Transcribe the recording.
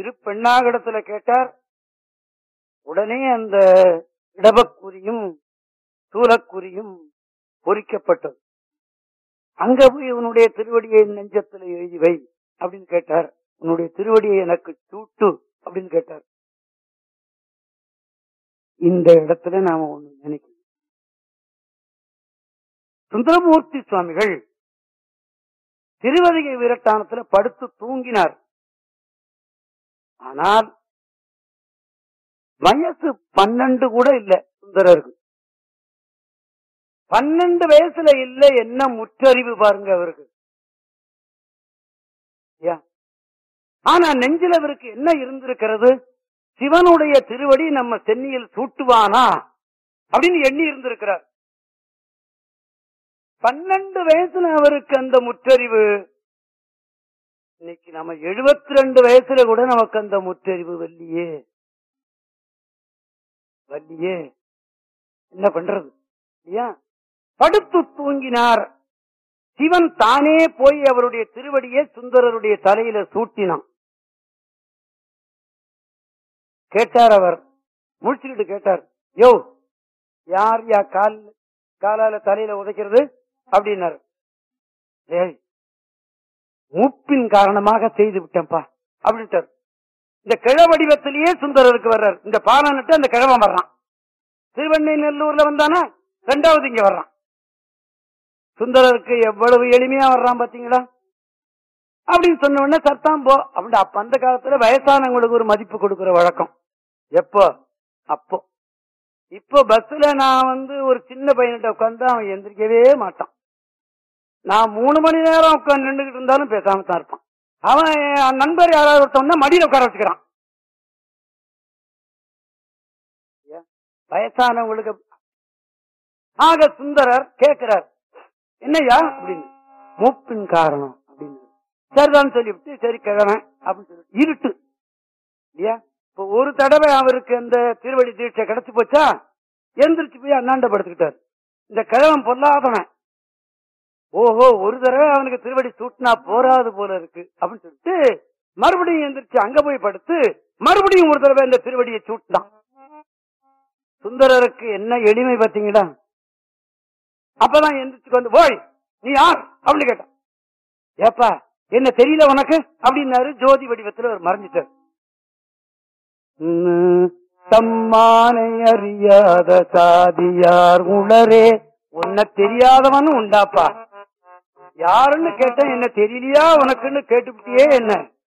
திருப்பெண்ணாகடத்துல கேட்டார் உடனே அந்த இடபக்குறியும் சூலக்குறியும் பொறிக்கப்பட்டது அங்க போய் உன்னுடைய திருவடியை என் நெஞ்சத்துல எழுதி வை அப்படின்னு கேட்டார் உன்னுடைய திருவடியை எனக்கு சூட்டு அப்படின்னு கேட்டார் இந்த இடத்துல நாம ஒண்ணு நினைக்கணும் சுந்தரமூர்த்தி சுவாமிகள் திருவதிகை வீரட்டானத்துல படுத்து தூங்கினார் ஆனால் வயசு பன்னெண்டு கூட இல்ல சுந்தரருக்கு பன்னெண்டு வயசுல இல்ல என்ன முற்றறிவு பாருங்க அவருக்கு யா. ஆனா நெஞ்சில் அவருக்கு என்ன இருந்திருக்கிறது சிவனுடைய திருவடி நம்ம சென்னியில் சூட்டுவானா அப்படின்னு எண்ணி இருந்திருக்கிறார் பன்னெண்டு வயசுல அவருக்கு அந்த முற்றறிவு இன்னைக்கு நம்ம எழுபத்தி ரெண்டு வயசுல கூட நமக்கு அந்த முற்றறிவு வல்லியே வல்லியே என்ன பண்றது இல்லையா படுத்து தூங்கினார் சிவன் தானே போய் அவருடைய திருவடியை சுந்தரருடைய தலையில சூட்டினான் கேட்டார் அவர் முடிச்சுக்கிட்டு கேட்டார் யோ யார் யா கால் காலால தலையில உதைக்கிறது அப்படின்னாரு ஏய் மூப்பின் காரணமாக செய்து விட்டேன்ப்பா அப்படின்ட்டார் இந்த கிழ வடிவத்திலேயே சுந்தரருக்கு வர்றார் இந்த பாலனிட்டு அந்த கிழவன் வர்றான் திருவண்ணை நெல்லூர்ல வந்தானா ரெண்டாவது இங்க வர்றான் சுந்தரருக்கு எவ்வளவு எளிமையா வர்றான் பாத்தீங்களா அப்படின்னு சொன்ன உடனே சர்த்தாம் போ அப்படி அப்ப அந்த காலத்துல வயசானவங்களுக்கு ஒரு மதிப்பு கொடுக்கிற வழக்கம் எப்போ அப்போ இப்போ பஸ்ல நான் வந்து ஒரு சின்ன பையன்கிட்ட உட்காந்து அவன் எந்திரிக்கவே மாட்டான் நான் மூணு மணி நேரம் உட்காந்து நின்றுகிட்டு இருந்தாலும் பேசாம தான் இருப்பான் அவன் என் நண்பர் யாராவது ஒருத்தவன்னா மடியில உட்கார வச்சுக்கிறான் ஏன்? வயசானவங்களுக்கு ஆக சுந்தரர் கேட்கிறார் என்னய்யா அப்படின்னு மூப்பின் காரணம் அப்படின்னு சரிதான் சொல்லிவிட்டு சரி கிழவன் அப்படின்னு சொல்லி இருட்டு இல்லையா இப்ப ஒரு தடவை அவருக்கு அந்த திருவடி தீட்சை கிடைச்சு போச்சா எந்திரிச்சு போய் அண்ணாண்ட படுத்துக்கிட்டார் இந்த கிழவன் பொல்லாதவன் ஓஹோ ஒரு தடவை அவனுக்கு திருவடி சூட்டினா போராது போல இருக்கு அப்படின்னு சொல்லிட்டு மறுபடியும் எந்திரிச்சு அங்க போய் படுத்து மறுபடியும் ஒரு தடவை இந்த திருவடியை சூட்டினான் சுந்தரருக்கு என்ன எளிமை பாத்தீங்களா அப்பதான் எந்திரிச்சு வந்து போய் நீ யார் அப்படின்னு கேட்டான் ஏப்பா என்ன தெரியல உனக்கு அப்படின்னாரு ஜோதி வடிவத்துல அவர் மறைஞ்சிட்டார் உம், தம்மானை அறியாத சாதியார் உணரே உன்னை தெரியாதவன் உண்டாப்பா யாருன்னு கேட்டேன் என்ன தெரியலையா உனக்குன்னு கேட்டுவிட்டியே என்ன